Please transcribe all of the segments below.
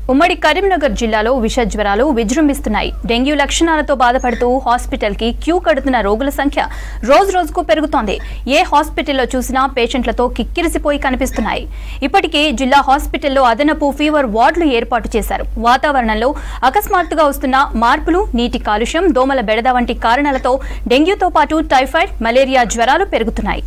ఉమ్మడి కరీంనగర్ జిల్లాలో విష జ్వరాలు విజృంభిస్తున్నాయి డెంగ్యూ లక్షణాలతో బాధపడుతూ హాస్పిటల్ కి క్యూ కడుతున్న రోగుల సంఖ్య రోజు రోజుకు పెరుగుతోంది ఏ హాస్పిటల్లో చూసినా పేషెంట్లతో కిక్కిరిసిపోయి కనిపిస్తున్నాయి ఇప్పటికే జిల్లా హాస్పిటల్లో అదనపు ఫీవర్ వార్డులు ఏర్పాటు చేశారు వాతావరణంలో అకస్మాత్తుగా వస్తున్న మార్పులు నీటి కాలుష్యం దోమల బెడద వంటి కారణాలతో డెంగ్యూతో పాటు టైఫాయిడ్ మలేరియా జ్వరాలు పెరుగుతున్నాయి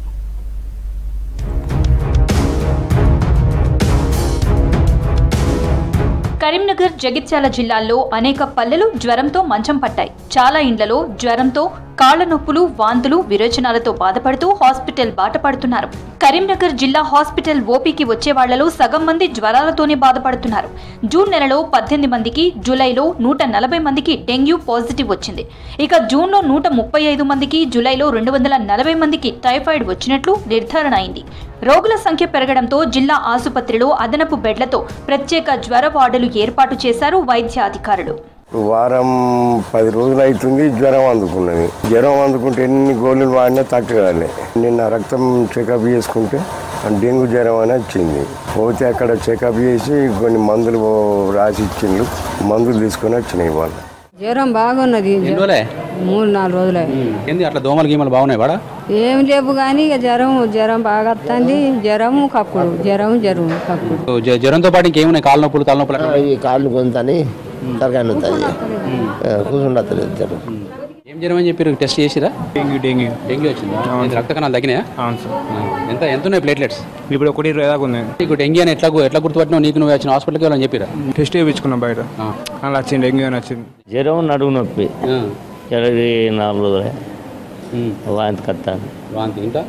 కరీంనగర్ జగిత్యాల జిల్లాల్లో అనేక పల్లెలు జ్వరంతో మంచం పట్టాయి చాలా ఇండ్లలో జ్వరంతో కాళ్ల నొప్పులు వాంతులు విరోచనాలతో బాధపడుతూ హాస్పిటల్ బాట పడుతున్నారు కరీంనగర్ జిల్లా హాస్పిటల్ ఓపీకి వచ్చే వాళ్లలో సగం మంది జ్వరాలతోనే బాధపడుతున్నారు జూన్ నెలలో పద్దెనిమిది మందికి జూలైలో నూట నలభై మందికి డెంగ్యూ పాజిటివ్ వచ్చింది ఇక జూన్లో నూట ముప్పై ఐదు మందికి జూలైలో రెండు వందల నలభై మందికి టైఫాయిడ్ వచ్చినట్లు నిర్ధారణ అయింది రోగుల సంఖ్య పెరగడంతో జిల్లా ఆసుపత్రిలో అదనపు బెడ్లతో ప్రత్యేక జ్వర వార్డులు ఏర్పాటు చేశారు వైద్య అధికారులు వారం పది రోజులు అవుతుంది జ్వరం అందుకున్నది జ్వరం అందుకుంటే ఎన్ని గోళీలు వాడినా తగ్గగానే నిన్న రక్తం చెకప్ చేసుకుంటే డెంగ్యూ జ్వరం అని వచ్చింది పోతే అక్కడ చెకప్ చేసి కొన్ని మందులు రాసి ఇచ్చిండ్రు మందులు తీసుకొని వచ్చినాయి వాళ్ళు జ్వరం బాగున్నది ఎన్ని రోజులే మూడు నాలుగు రోజులే ఏంది అట్లా దోమలు గీమలు బాగున్నాయి వాడా ఏం లేవు కానీ ఇక జ్వరం జ్వరం బాగా వస్తుంది జ్వరము కక్కుడు జ్వరం జ్వరం కక్కుడు జ్వ- జ్వరంతో పాటు ఇంకేమున్నాయి కాళ్ళ నొప్పులు తలనొప్పులు అట్లా? ఈ కాళ్ళు కొంతని తరగా నొత్తుంది కూర్చుండదు జ్వరం ఏం జ్వరం అని చెప్పి టెస్ట్ చేసిరా డెంగ్యూ డెంగ్యూ డెంగ్యూ వచ్చిందా ఏంది రక్త కణాలు తగ్గినాయా అవును సార్ ఆ, ఎంత ఎంత ఉన్నాయి ప్లేట్లెట్స్ ఇప్పుడు ఒకటి ఇరవై దాకా ఉంది నీకు డెంగ్యూ అని ఎట్లా గు- ఎట్లా గుర్తుపట్టినావు నీకు నువ్వు వచ్చిన హాస్పిటల్కి వెళ్ళని చెప్పిరా టెస్ట్ చేయించుకున్నాం బయట ఆ. అలా వచ్చింది డెంగ్యూ అని వచ్చింది జ్వరం నడుము నొప్పి ఆ, జరగి నాలుగు రోజులే ఉమ్, వాంతి కత్తాను వాంతి ఇంకా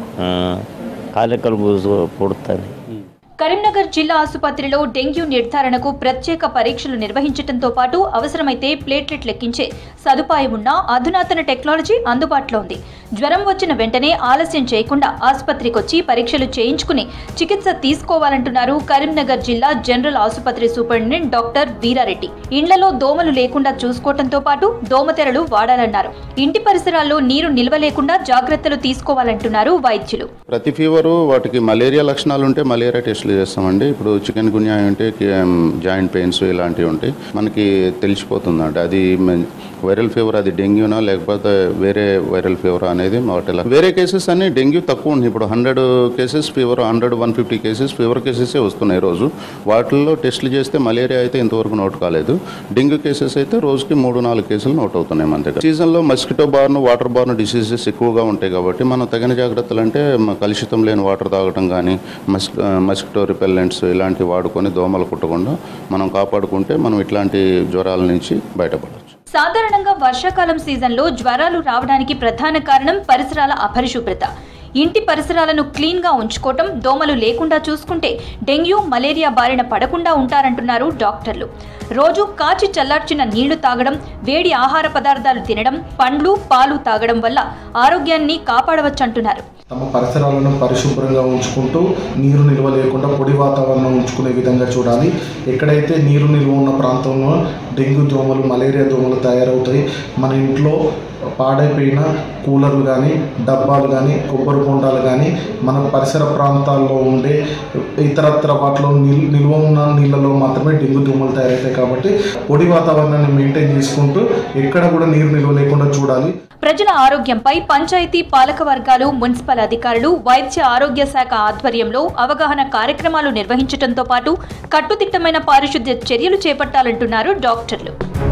కాలెక్కలు పూసు పుడుతుంది కరీంనగర్ జిల్లా ఆసుపత్రిలో డెంగ్యూ నిర్ధారణకు ప్రత్యేక పరీక్షలు నిర్వహించడంతో పాటు అవసరమైతే ప్లేట్లెట్ లెక్కించే సదుపాయం ఉన్న అధునాతన టెక్నాలజీ అందుబాటులో ఉంది జ్వరం వచ్చిన వెంటనే ఆలస్యం చేయకుండా ఆసుపత్రికి వచ్చి పరీక్షలు చేయించుకుని చికిత్స తీసుకోవాలంటున్నారు కరీంనగర్ జిల్లా జనరల్ ఆసుపత్రి సూపరింటెండెంట్ డాక్టర్ వీరారెడ్డి ఇండ్లలో దోమలు లేకుండా చూసుకోవడంతో పాటు దోమతెరలు వాడాలన్నారు ఇంటి పరిసరాల్లో నీరు నిల్వ లేకుండా జాగ్రత్తలు తీసుకోవాలంటున్నారు వైద్యులు ప్రతి ఫీవరు వాటికి మలేరియా లక్షణాలు ఉంటే మలేరియా టెస్టులు చేస్తామండి ఇప్పుడు చికెన్ గున్యా ఉంటే జాయింట్ పెయిన్స్ ఇలాంటివి ఉంటాయి మనకి తెలిసిపోతుంది అంటే అది వైరల్ ఫీవర్ అది డెంగ్యూనా లేకపోతే వేరే వైరల్ ఫీవర్ అనేది వాటిలో వేరే కేసెస్ అన్ని డెంగ్యూ తక్కువ ఉంది ఇప్పుడు hundred cases fever hundred one fifty cases fever cases వస్తున్నాయి రోజు వాటిల్లో టెస్టులు చేస్తే మలేరియా అయితే ఇంతవరకు నోట్ కాలేదు డెంగ్యూ కేసెస్ అయితే రోజుకి మూడు నాలుగు కేసులు నోట్ అవుతున్నాయి మన దగ్గర సీజన్లో mosquito borne water borne diseases ఎక్కువగా ఉంటాయి కాబట్టి మనం తగిన జాగ్రత్తలు అంటే మ- కలుషితం లేని వాటర్ తాగటం కానీ మస్ మస్కిటో రిపెల్లెంట్స్ ఇలాంటివి వాడుకొని దోమలు కుట్టకుండా మనం కాపాడుకుంటే మనం ఇట్లాంటి జ్వరాల నుంచి బయటపడవచ్చు సాధారణంగా వర్షాకాలం సీజన్లో జ్వరాలు రావడానికి ప్రధాన కారణం పరిసరాల అపరిశుభ్రత ఇంటి పరిసరాలను క్లీన్ గా ఉంచుకోవటం దోమలు లేకుండా చూసుకుంటే డెంగ్యూ మలేరియా బారిన పడకుండా ఉంటారంటున్నారు డాక్టర్లు రోజు కాచి చల్లార్చిన నీళ్లు తాగడం వేడి ఆహార పదార్థాలు తినడం పండ్లు పాలు తాగడం వల్ల ఆరోగ్యాన్ని కాపాడవచ్చంటున్నారు తమ పరిసరాలను పరిశుభ్రంగా ఉంచుకుంటూ నీరు నిల్వ లేకుండా పొడి వాతావరణం ఉంచుకునే విధంగా చూడాలి ఎక్కడైతే నీరు నిల్వ ఉన్న ప్రాంతంలో డెంగ్యూ దోమలు మలేరియా దోమలు తయారవుతాయి మన ఇంట్లో పాడైపోయిన కూలర్లు కానీ డబ్బాలు కానీ కొబ్బరి బొండాలు కానీ మన పరిసర ప్రాంతాల్లో ఉండే ఇతరత్ర వాటిలో నిల్ నిల్వ ఉన్న నీళ్ళలో మాత్రమే డెంగ్యూ దోమలు తయారవుతాయి కాబట్టి పొడి వాతావరణాన్ని మెయింటైన్ చేసుకుంటూ ఎక్కడ కూడా నీరు నిల్వ లేకుండా చూడాలి ప్రజల ఆరోగ్యంపై పంచాయతీ పాలక వర్గాలు మున్సిపల్ అధికారులు వైద్య ఆరోగ్య శాఖ ఆధ్వర్యంలో అవగాహన కార్యక్రమాలు నిర్వహించడంతో పాటు కట్టుదిట్టమైన పారిశుద్ధ్య చర్యలు చేపట్టాలంటున్నారు డాక్టర్లు